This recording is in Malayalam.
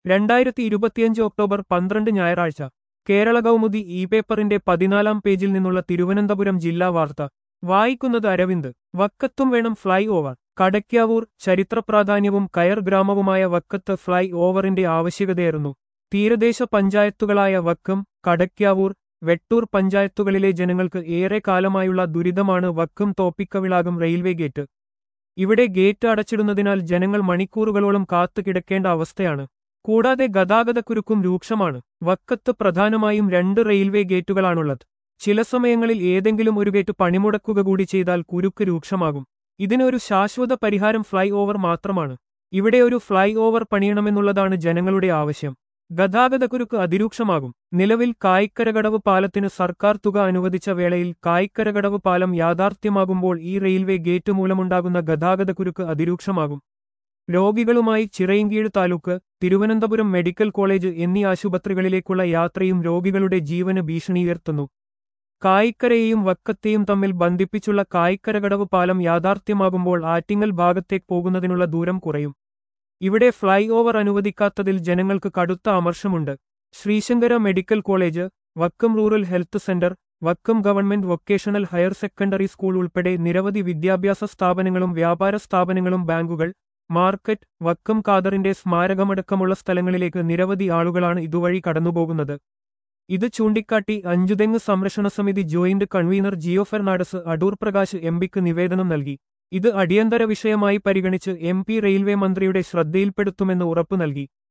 രണ്ടായിരത്തി ഇരുപത്തിയഞ്ച് ഒക്ടോബർ പന്ത്രണ്ട് ഞായറാഴ്ച കേരള കൗമുദി ഇ പേപ്പറിന്റെ പതിനാലാം പേജിൽ നിന്നുള്ള തിരുവനന്തപുരം ജില്ലാ വാർത്ത വായിക്കുന്നത് അരവിന്ദ് വക്കത്തും വേണം ഫ്ലൈ ഓവർ കടയ്ക്കാവൂർ ചരിത്രപ്രാധാന്യവും കയർ ഗ്രാമവുമായ വക്കത്ത് ഫ്ലൈ ഓവറിന്റെ ആവശ്യകതയായിരുന്നു തീരദേശ പഞ്ചായത്തുകളായ വക്കം കടയ്ക്കാവൂർ വെട്ടൂർ പഞ്ചായത്തുകളിലെ ജനങ്ങൾക്ക് ഏറെ കാലമായുള്ള ദുരിതമാണ് വക്കം തോപ്പിക്കവിളാകം റെയിൽവേ ഗേറ്റ് ഇവിടെ ഗേറ്റ് അടച്ചിടുന്നതിനാൽ ജനങ്ങൾ മണിക്കൂറുകളോളം കാത്തു കിടക്കേണ്ട അവസ്ഥയാണ് കൂടാതെ ഗതാഗതക്കുരുക്കും രൂക്ഷമാണ് വക്കത്ത് പ്രധാനമായും രണ്ട് റെയിൽവേ ഗേറ്റുകളാണുള്ളത് ചില സമയങ്ങളിൽ ഏതെങ്കിലും ഒരു ഗേറ്റ് പണിമുടക്കുക കൂടി ചെയ്താൽ കുരുക്ക് രൂക്ഷമാകും ഇതിനൊരു ശാശ്വത പരിഹാരം ഫ്ലൈ ഓവർ മാത്രമാണ് ഇവിടെ ഒരു ഫ്ലൈ ഓവർ പണിയണമെന്നുള്ളതാണ് ജനങ്ങളുടെ ആവശ്യം ഗതാഗതക്കുരുക്ക് അതിരൂക്ഷമാകും നിലവിൽ കായ്ക്കരകടവ് പാലത്തിന് സർക്കാർ തുക അനുവദിച്ച വേളയിൽ കായ്ക്കരകടവ് പാലം യാഥാർത്ഥ്യമാകുമ്പോൾ ഈ റെയിൽവേ ഗേറ്റ് മൂലമുണ്ടാകുന്ന ഗതാഗതക്കുരുക്ക് അതിരൂക്ഷമാകും രോഗികളുമായി ചിറയിൻകീഴ് താലൂക്ക് തിരുവനന്തപുരം മെഡിക്കൽ കോളേജ് എന്നീ ആശുപത്രികളിലേക്കുള്ള യാത്രയും രോഗികളുടെ ജീവന് ഭീഷണിയുയർത്തുന്നു കായിക്കരയെയും വക്കത്തെയും തമ്മിൽ ബന്ധിപ്പിച്ചുള്ള കായിക്കരകടവ് പാലം യാഥാർത്ഥ്യമാകുമ്പോൾ ആറ്റിങ്ങൽ ഭാഗത്തേക്ക് പോകുന്നതിനുള്ള ദൂരം കുറയും ഇവിടെ ഫ്ലൈ ഓവർ അനുവദിക്കാത്തതിൽ ജനങ്ങൾക്ക് കടുത്ത അമർഷമുണ്ട് Sreesankara medical college Vakkom rural health centre Vakkom government vocational higher secondary school ഉൾപ്പെടെ നിരവധി വിദ്യാഭ്യാസ സ്ഥാപനങ്ങളും വ്യാപാര സ്ഥാപനങ്ങളും ബാങ്കുകൾ മാർക്കറ്റ് വക്കം കാദറിന്റെ സ്മാരകമടക്കമുള്ള സ്ഥലങ്ങളിലേക്ക് നിരവധി ആളുകളാണ് ഇതുവഴി കടന്നുപോകുന്നത് ഇത് ചൂണ്ടിക്കാട്ടി അഞ്ചുതെങ്ങ് സംരക്ഷണ സമിതി joint convener Geo Fernandes Adoor Prakash എംപിക്ക് നിവേദനം നൽകി ഇത് അടിയന്തര വിഷയമായി പരിഗണിച്ച് എം പി റെയിൽവേ മന്ത്രിയുടെ ശ്രദ്ധയിൽപ്പെടുത്തുമെന്ന് ഉറപ്പു നൽകി